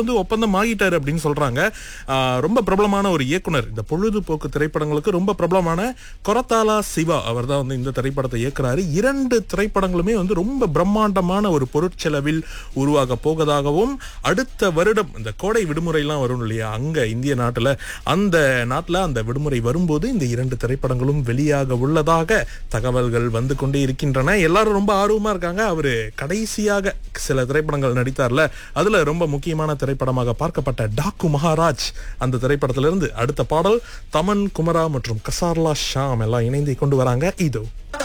வந்து ஒப்பந்தம் ஆகிட்டாரு அப்படின்னு சொல்றாங்க ஆஹ், ரொம்ப பிரபலமான ஒரு இயக்குனர் இந்த பொழுதுபோக்கு திரைப்படங்களுக்கு ரொம்ப பிரபலமான கொரத்தாலா சிவா அவர் தான் வந்து இந்த திரைப்படத்தை இயக்குறாரு இரண்டு திரைப்படங்களுமே வந்து ரொம்ப பிரம்மாண்டமான ஒரு பொருட்செலவில் உருவாக போவதாகவும் அடுத்த வருடம் இந்த கோடை விடுமுறைலாம் வரும் இல்லையா அங்க இந்திய நாட்டுல அந்த நாட்டுல அந்த விடுமுறை வரும்போது இந்த இரண்டு திரைப்படங்களும் வெளியாக உள்ளதாக தகவல்கள் வந்து கொண்டே இருக்கின்றன எல்லாரும் ரொம்ப ஆர்வமா இருக்காங்க அவரு கடைசியாக சில திரைப்படங்கள் நடித்தார்ல அதுல ரொம்ப முக்கியமான திரைப்படமாக பார்க்கப்பட்ட டாக்கு மகாராஜ் அந்த திரைப்படத்திலிருந்து அடுத்த பாடல் தமன் குமரா மற்றும் கசார்லா ஷாம் எல்லாம் இணைந்து கொண்டு வராங்க இதோ